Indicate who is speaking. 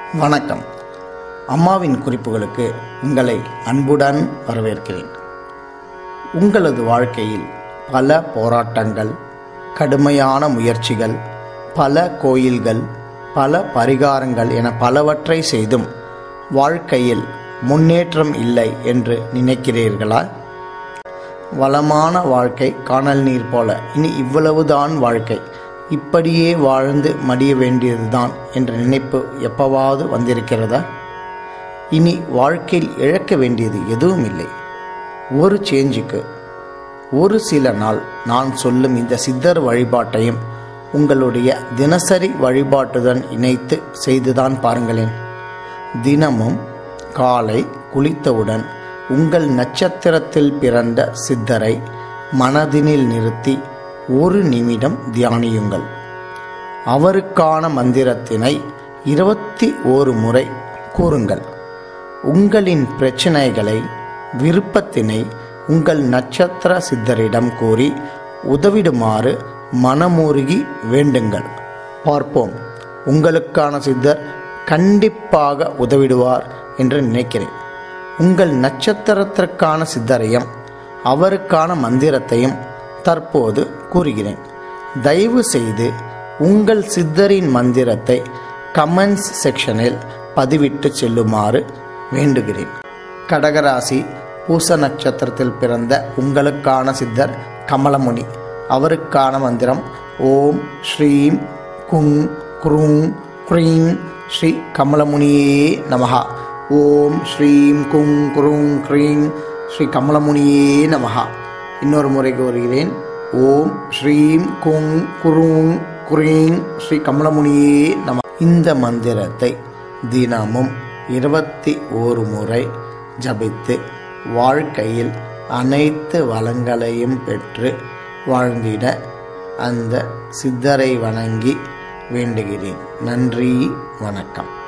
Speaker 1: வணக்கம் அம்மாவின் குறிப்புகளுக்கு உங்களை அன்புடன் வரவேற்கிறேன் உங்களது வாழ்க்கையில் பல போராட்டங்கள் கடுமையான முயற்சிகள் பல கோயில்கள் பல பரிகாரங்கள் என பலவற்றை செய்தும் வாழ்க்கையில் முன்னேற்றம் இல்லை என்று நினைக்கிறீர்களா வளமான வாழ்க்கை காணல் நீர் போல இனி இவ்வளவுதான் வாழ்க்கை இப்படியே வாழ்ந்து மடிய வேண்டியதுதான் என்ற நினைப்பு எப்பவாவது வந்திருக்கிறதா இனி வாழ்க்கையில் இழக்க வேண்டியது எதுவும் இல்லை ஒரு சேஞ்சுக்கு ஒரு சில நாள் நான் சொல்லும் இந்த சித்தர் வழிபாட்டையும் உங்களுடைய தினசரி வழிபாட்டுடன் இணைத்து செய்துதான் பாருங்களேன் தினமும் காலை குளித்தவுடன் உங்கள் நட்சத்திரத்தில் பிறந்த சித்தரை மனதினில் நிறுத்தி ஒரு நிமிடம் தியானியுங்கள் அவருக்கான மந்திரத்தினை இருபத்தி ஓரு முறை கூறுங்கள் உங்களின் பிரச்சனைகளை விருப்பத்தினை உங்கள் நட்சத்திர சித்தரிடம் கூறி உதவிடுமாறு மனமுருகி வேண்டுங்கள் பார்ப்போம் உங்களுக்கான சித்தர் கண்டிப்பாக உதவிடுவார் என்று நினைக்கிறேன் உங்கள் நட்சத்திரத்திற்கான சித்தரையும் அவருக்கான மந்திரத்தையும் தற்போது கூறுகிறேன் தயவு செய்து உங்கள் சித்தரின் மந்திரத்தை கமெண்ட்ஸ் செக்ஷனில் பதிவிட்டு செல்லுமாறு வேண்டுகிறேன் கடகராசி பூச நட்சத்திரத்தில் பிறந்த உங்களுக்கான சித்தர் கமலமுனி அவருக்கான மந்திரம் ஓம் ஸ்ரீம் குங் குருங் குரீங் ஸ்ரீ கமலமுனியே நமகா ஓம் ஸ்ரீம் குங் குருங் க்ரீங் ஸ்ரீ கமலமுனியே நமகா இன்னொரு முறை கூறுகிறேன் ஓம் ஸ்ரீம் குங் குருங் குரீங் ஸ்ரீ கமலமுனியே நம இந்த மந்திரத்தை தினமும் இருபத்தி ஓரு முறை ஜபித்து வாழ்க்கையில் அனைத்து வளங்களையும் பெற்று வாழ்ந்திட அந்த சித்தரை வணங்கி வேண்டுகிறேன் நன்றி வணக்கம்